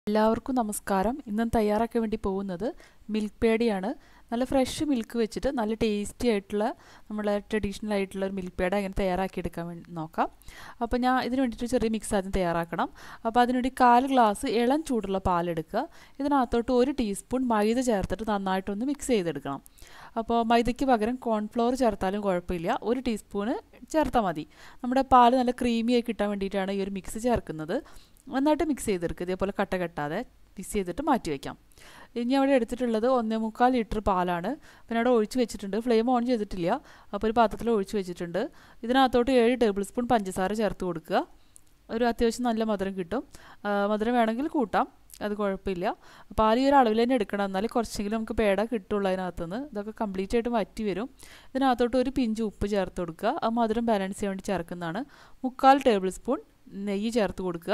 എല്ലാവർക്കും നമസ്കാരം ഇന്ന് തയ്യാറാക്കാൻ വേണ്ടി പോകുന്നത് മിൽക്ക് പേടയാണ് നല്ല ഫ്രഷ് മിൽക്ക് വെച്ചിട്ട് നല്ല ടേസ്റ്റി ആയിട്ടുള്ള നമ്മളെ ട്രഡീഷണൽ ആയിട്ടുള്ള ഒരു മിൽക്ക് പേട എങ്ങനെ തയ്യാറാക്കിയെടുക്കാൻ വേണ്ടി നോക്കാം അപ്പോൾ ഞാൻ ഇതിന് വേണ്ടിയിട്ട് ചെറിയ മിക്സ് ആദ്യം തയ്യാറാക്കണം അപ്പോൾ അതിനുവേണ്ടി കാൽ ഗ്ലാസ് ഇളം ചൂടുള്ള പാലെടുക്കുക ഇതിനകത്തോട്ട് ഒരു ടീസ്പൂൺ മൈദ ചേർത്തിട്ട് നന്നായിട്ടൊന്ന് മിക്സ് ചെയ്തെടുക്കണം അപ്പോൾ മൈദയ്ക്ക് പകരം കോൺഫ്ലോർ ചേർത്താലും കുഴപ്പമില്ല ഒരു ടീസ്പൂണ് ചേർത്താൽ മതി നമ്മുടെ പാൽ നല്ല ക്രീമി ആയി കിട്ടാൻ വേണ്ടിയിട്ടാണ് ഈ ഒരു മിക്സ് ചേർക്കുന്നത് നന്നായിട്ട് മിക്സ് ചെയ്തെടുക്കുക ഇതേപോലെ കട്ട കെട്ടാതെ മിക്സ് ചെയ്തിട്ട് മാറ്റി വയ്ക്കാം ഇനി അവിടെ എടുത്തിട്ടുള്ളത് ഒന്നേ മുക്കാൽ ലിറ്റർ പാലാണ് പിന്നെ അവിടെ ഒഴിച്ച് വെച്ചിട്ടുണ്ട് ഫ്ലെയിം ഓൺ ചെയ്തിട്ടില്ല അപ്പോൾ ഒരു പാത്രത്തിൽ ഒഴിച്ച് വെച്ചിട്ടുണ്ട് ഇതിനകത്തോട്ട് ഏഴ് ടേബിൾ സ്പൂൺ പഞ്ചസാര ചേർത്ത് കൊടുക്കുക ഒരു അത്യാവശ്യം നല്ല മധുരം കിട്ടും മധുരം വേണമെങ്കിൽ കൂട്ടാം അത് കുഴപ്പമില്ല പാൽ ഈ ഒരു അളവിൽ തന്നെ എടുക്കണം എന്നാൽ കുറച്ചെങ്കിലും നമുക്ക് പേട കിട്ടുള്ളൂ അതിനകത്തുനിന്ന് ഇതൊക്കെ കംപ്ലീറ്റ് ആയിട്ട് വറ്റി വരും ഇതിനകത്തോട്ട് ഒരു പിഞ്ച് ഉപ്പ് ചേർത്ത് കൊടുക്കുക ആ മധുരം ബാലൻസ് ചെയ്യാൻ വേണ്ടി ചേർക്കുന്നതാണ് മുക്കാൽ ടേബിൾ സ്പൂൺ നെയ്യ് ചേർത്ത് കൊടുക്കുക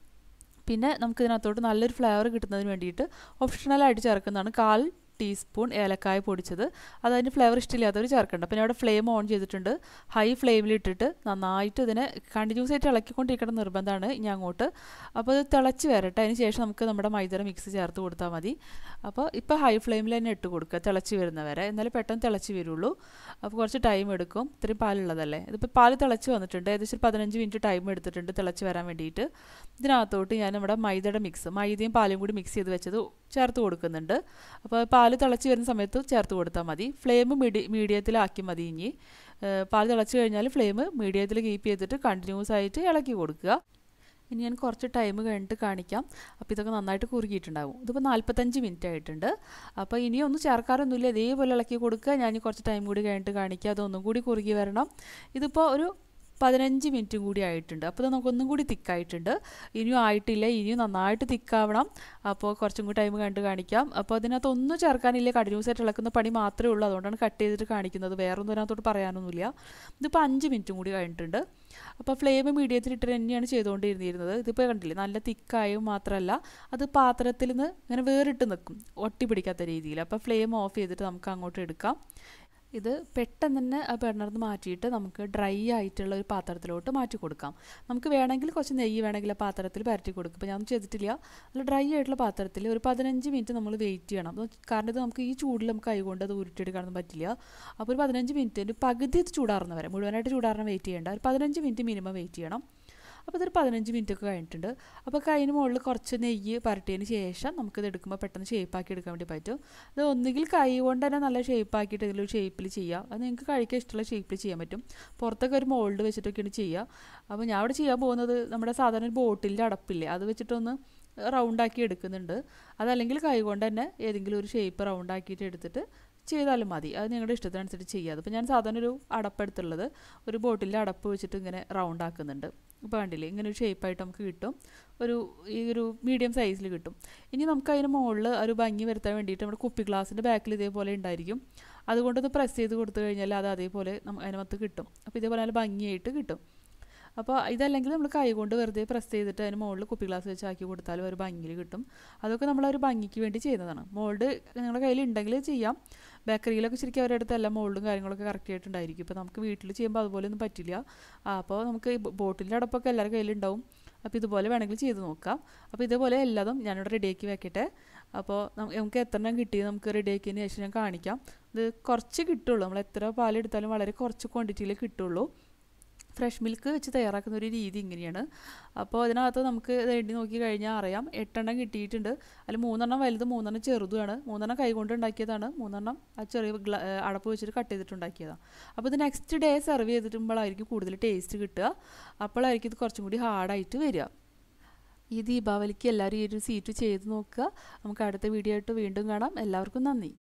പിന്നെ നമുക്ക് ഇതിനകത്തോട്ട് നല്ലൊരു ഫ്ലേവർ കിട്ടുന്നതിന് വേണ്ടിയിട്ട് ഓപ്ഷണലായിട്ട് ചേർക്കുന്നതാണ് കാൽ ടീസ്പൂൺ ഏലക്കായ പൊടിച്ചത് അത് അതിന് ഫ്ലേവർ ഇഷ്ടമില്ലാത്തവർ ചേർക്കണ്ട പിന്നെ അവിടെ ഫ്ലെയിം ഓൺ ചെയ്തിട്ടുണ്ട് ഹൈ ഫ്ലെയിമിലിട്ടിട്ട് നന്നായിട്ട് ഇതിനെ കണ്ടിന്യൂസ് ആയിട്ട് ഇളക്കിക്കൊണ്ടിരിക്കണം നിർബന്ധമാണ് ഇനി അങ്ങോട്ട് അപ്പോൾ ഇത് തിളച്ച് വരട്ടെ അതിന് ശേഷം നമുക്ക് നമ്മുടെ മൈദയുടെ മിക്സ് ചേർത്ത് കൊടുത്താൽ മതി അപ്പോൾ ഇപ്പോൾ ഹൈ ഫ്ലെയിമിൽ തന്നെ ഇട്ട് കൊടുക്കുക തിളച്ച് വരുന്നവരെ എന്നാലും പെട്ടെന്ന് തിളച്ച് വരുള്ളൂ അപ്പോൾ കുറച്ച് ടൈം എടുക്കും ഇത്രയും പാലുള്ളതല്ലേ ഇതിപ്പോൾ പാൽ തിളച്ച് വന്നിട്ടുണ്ട് ഏകദേശം ഒരു പതിനഞ്ച് മിനിറ്റ് ടൈം എടുത്തിട്ടുണ്ട് തിളച്ച് വരാൻ വേണ്ടിയിട്ട് ഇതിനകത്തോട്ട് ഞാൻ നമ്മുടെ മൈദയുടെ മിക്സ് മൈദയും പാലും കൂടി മിക്സ് ചെയ്ത് വെച്ചത് ചേർത്ത് കൊടുക്കുന്നുണ്ട് അപ്പോൾ പാൽ തിളച്ച് വരുന്ന സമയത്ത് ചേർത്ത് കൊടുത്താൽ മതി ഫ്ലെയിം മീഡി മീഡിയത്തിലാക്കി മതി ഇനി പാൽ തിളച്ച് കഴിഞ്ഞാൽ ഫ്ലെയിം മീഡിയത്തിൽ കീപ്പ് ചെയ്തിട്ട് കണ്ടിന്യൂസ് ആയിട്ട് ഇളക്കി കൊടുക്കുക ഇനി ഞാൻ കുറച്ച് ടൈം കഴിഞ്ഞിട്ട് കാണിക്കാം അപ്പോൾ ഇതൊക്കെ നന്നായിട്ട് കുറുകിയിട്ടുണ്ടാകും ഇതിപ്പോൾ നാൽപ്പത്തഞ്ച് മിനിറ്റ് ആയിട്ടുണ്ട് അപ്പോൾ ഇനി ഒന്നും ചേർക്കാറൊന്നുമില്ല ഇതേപോലെ ഇളക്കി കൊടുക്കുക ഞാൻ കുറച്ച് ടൈം കൂടി കഴിഞ്ഞിട്ട് കാണിക്കുക അതൊന്നും കൂടി കുറുകി വരണം ഇതിപ്പോൾ ഒരു പതിനഞ്ച് മിനിറ്റും കൂടി ആയിട്ടുണ്ട് അപ്പോൾ നമുക്കൊന്നും കൂടി തിക്കായിട്ടുണ്ട് ഇനിയും ആയിട്ടില്ല ഇനിയും നന്നായിട്ട് തിക്കാവണം അപ്പോൾ കുറച്ചും കൂടി ടൈം കണ്ട് കാണിക്കാം അപ്പോൾ അതിനകത്ത് ഒന്നും ചേർക്കാനില്ല കണ്ടിന്യൂസ് ആയിട്ട് ഇളക്കുന്ന പണി മാത്രമേ ഉള്ളൂ അതുകൊണ്ടാണ് കട്ട് ചെയ്തിട്ട് കാണിക്കുന്നത് വേറൊന്നും അതിനകത്തോട്ട് പറയാനൊന്നുമില്ല ഇതിപ്പോൾ അഞ്ച് മിനിറ്റും കൂടി കഴിഞ്ഞിട്ടുണ്ട് അപ്പോൾ ഫ്ലെയിം മീഡിയത്തിൽ ഇട്ട് തന്നെയാണ് ചെയ്തുകൊണ്ടിരുന്നിരുന്നത് ഇതിപ്പോൾ കണ്ടില്ലേ നല്ല തിക്കായും മാത്രമല്ല അത് പാത്രത്തിൽ നിന്ന് ഇങ്ങനെ വേറിട്ട് നിൽക്കും ഒട്ടി പിടിക്കാത്ത രീതിയിൽ അപ്പോൾ ഫ്ലെയിം ഓഫ് ചെയ്തിട്ട് നമുക്ക് അങ്ങോട്ട് എടുക്കാം ഇത് പെട്ടെന്ന് തന്നെ ആ ബർണർന്ന് മാറ്റിയിട്ട് നമുക്ക് ഡ്രൈ ആയിട്ടുള്ള ഒരു പാത്രത്തിലോട്ട് മാറ്റി കൊടുക്കാം നമുക്ക് വേണമെങ്കിൽ കുറച്ച് നെയ്യ് വേണമെങ്കിൽ ആ പാത്രത്തിൽ പരട്ടി കൊടുക്കും ഇപ്പോൾ ഞാൻ ചെയ്തിട്ടില്ല നല്ല ഡ്രൈ ആയിട്ടുള്ള പാത്രത്തിൽ ഒരു പതിനഞ്ച് മിനിറ്റ് നമ്മൾ വെയിറ്റ് ചെയ്യണം കാരണം ഇത് നമുക്ക് ഈ ചൂടിൽ നമുക്ക് കൈകൊണ്ട് അത് ഉരുട്ടിയെടുക്കാനൊന്നും പറ്റില്ല അപ്പോൾ ഒരു പതിനഞ്ച് മിനിറ്റ് പകുതി ഇത് ചൂടാറുന്ന വരെ മുഴുവനായിട്ട് ചൂടാറാൻ വെയിറ്റ് ചെയ്യേണ്ട ഒരു പതിനഞ്ച് മിനിറ്റ് മിനിമം വെയിറ്റ് ചെയ്യണം അപ്പോൾ ഇതൊരു പതിനഞ്ച് മിനിറ്റ് ഒക്കെ കഴിഞ്ഞിട്ടുണ്ട് അപ്പോൾ കൈന് മുകളിൽ കുറച്ച് നെയ്യ് പരട്ടിയതിന് ശേഷം നമുക്കിത് എടുക്കുമ്പോൾ പെട്ടെന്ന് ഷേപ്പാക്കി എടുക്കാൻ വേണ്ടി പറ്റും അത് ഒന്നുകിൽ കൈ കൊണ്ട് തന്നെ നല്ല ഷേപ്പാക്കിയിട്ട് ഇതിലൊരു ഷേപ്പിൽ ചെയ്യാം അത് നിങ്ങൾക്ക് കഴിക്കാൻ ഇഷ്ടമുള്ള ഷേപ്പിൽ ചെയ്യാൻ പറ്റും പുറത്തൊക്കെ ഒരു മോൾഡ് വെച്ചിട്ടൊക്കെയാണ് ചെയ്യുക അപ്പോൾ ഞാൻ ഇവിടെ ചെയ്യാൻ പോകുന്നത് നമ്മുടെ സാധാരണ ഒരു ബോട്ടിലിൻ്റെ അടപ്പില്ലേ അത് വെച്ചിട്ടൊന്ന് റൗണ്ടാക്കി എടുക്കുന്നുണ്ട് അതല്ലെങ്കിൽ കൈ കൊണ്ട് തന്നെ ഏതെങ്കിലും ഒരു ഷേപ്പ് റൗണ്ടാക്കിയിട്ട് എടുത്തിട്ട് ചെയ്താലും മതി അത് നിങ്ങളുടെ ഇഷ്ടത്തിനനുസരിച്ച് ചെയ്യാം അപ്പോൾ ഞാൻ സാധാരണ ഒരു അടപ്പെടുത്തുള്ളത് ഒരു ബോട്ടിലിൻ്റെ അടപ്പ് വെച്ചിട്ട് ഇങ്ങനെ റൗണ്ട് ആക്കുന്നുണ്ട് ഇപ്പോൾ കണ്ടില്ലേ ഇങ്ങനെ ഒരു ഷേപ്പായിട്ട് നമുക്ക് കിട്ടും ഒരു ഈ ഒരു മീഡിയം സൈസിൽ കിട്ടും ഇനി നമുക്ക് അതിന് മുകളിൽ ഒരു ഭംഗി വരുത്താൻ വേണ്ടിയിട്ട് നമ്മുടെ കുപ്പി ഗ്ലാസിൻ്റെ ബാക്കിൽ ഇതേപോലെ ഉണ്ടായിരിക്കും അതുകൊണ്ടൊന്ന് പ്രസ് ചെയ്ത് കൊടുത്തു കഴിഞ്ഞാൽ അത് അതേപോലെ അതിനകത്ത് കിട്ടും അപ്പോൾ ഇതേപോലെ നല്ല ഭംഗിയായിട്ട് കിട്ടും അപ്പോൾ ഇതല്ലെങ്കിൽ നമ്മൾ കൈ കൊണ്ട് വെറുതെ പ്രസ് ചെയ്തിട്ട് അതിന് മുകളിൽ കുപ്പി ഗ്ലാസ് വെച്ച് ആക്കി കൊടുത്താലും ഒരു ഭംഗിയിൽ കിട്ടും അതൊക്കെ നമ്മളൊരു ഭംഗിക്ക് വേണ്ടി ചെയ്യുന്നതാണ് മോൾഡ് നിങ്ങളുടെ കയ്യിൽ ഉണ്ടെങ്കിൽ ചെയ്യാം ബേക്കറിയിലൊക്കെ ശരിക്കും അവരുടെ അടുത്ത് എല്ലാ മോൾഡും കാര്യങ്ങളൊക്കെ കറക്റ്റ് ആയിട്ടുണ്ടായിരിക്കും ഇപ്പോൾ നമുക്ക് വീട്ടിൽ ചെയ്യുമ്പോൾ അതുപോലെ ഒന്നും പറ്റില്ല അപ്പോൾ നമുക്ക് ബോട്ടിലിൻ്റെ അടപ്പൊക്കെ എല്ലാവരുടെ കയ്യിലുണ്ടാവും അപ്പോൾ ഇതുപോലെ വേണമെങ്കിൽ ചെയ്ത് നോക്കാം അപ്പോൾ ഇതേപോലെ എല്ലാതും ഞാനിവിടെ റെഡിയാക്കി വെക്കട്ടെ അപ്പോൾ നമുക്ക് എത്ര എണ്ണം കിട്ടി നമുക്ക് റെഡിയാക്കിയതിന് ശേഷം ഞാൻ കാണിക്കാം ഇത് കുറച്ച് കിട്ടുള്ളൂ നമ്മൾ എത്ര പാലെടുത്താലും വളരെ കുറച്ച് ക്വാണ്ടിറ്റിയിൽ കിട്ടുള്ളൂ ഫ്രഷ് മിൽക്ക് വെച്ച് തയ്യാറാക്കുന്ന ഒരു രീതി ഇങ്ങനെയാണ് അപ്പോൾ അതിനകത്ത് നമുക്ക് എണ്ണി നോക്കി കഴിഞ്ഞാൽ അറിയാം എട്ടെണ്ണം കിട്ടിയിട്ടുണ്ട് അതിൽ മൂന്നെണ്ണം വലുത് മൂന്നെണ്ണം ചെറുതുമാണ് മൂന്നെണ്ണം കൈകൊണ്ട് ഉണ്ടാക്കിയതാണ് മൂന്നെണ്ണം ആ ചെറിയ അടപ്പ് വെച്ചിട്ട് കട്ട് ചെയ്തിട്ടുണ്ടാക്കിയതാണ് അപ്പോൾ ഇത് നെക്സ്റ്റ് ഡേ സെർവ് ചെയ്തിട്ടുമ്പോഴായിരിക്കും കൂടുതൽ ടേസ്റ്റ് കിട്ടുക അപ്പോഴായിരിക്കും ഇത് കുറച്ചും കൂടി ഹാർഡായിട്ട് വരിക ഈ ദീപാവലിക്ക് എല്ലാവരും ഈ ഒരു സീറ്റ് ചെയ്ത് നോക്കുക നമുക്ക് അടുത്ത വീഡിയോ ആയിട്ട് വീണ്ടും കാണാം എല്ലാവർക്കും നന്ദി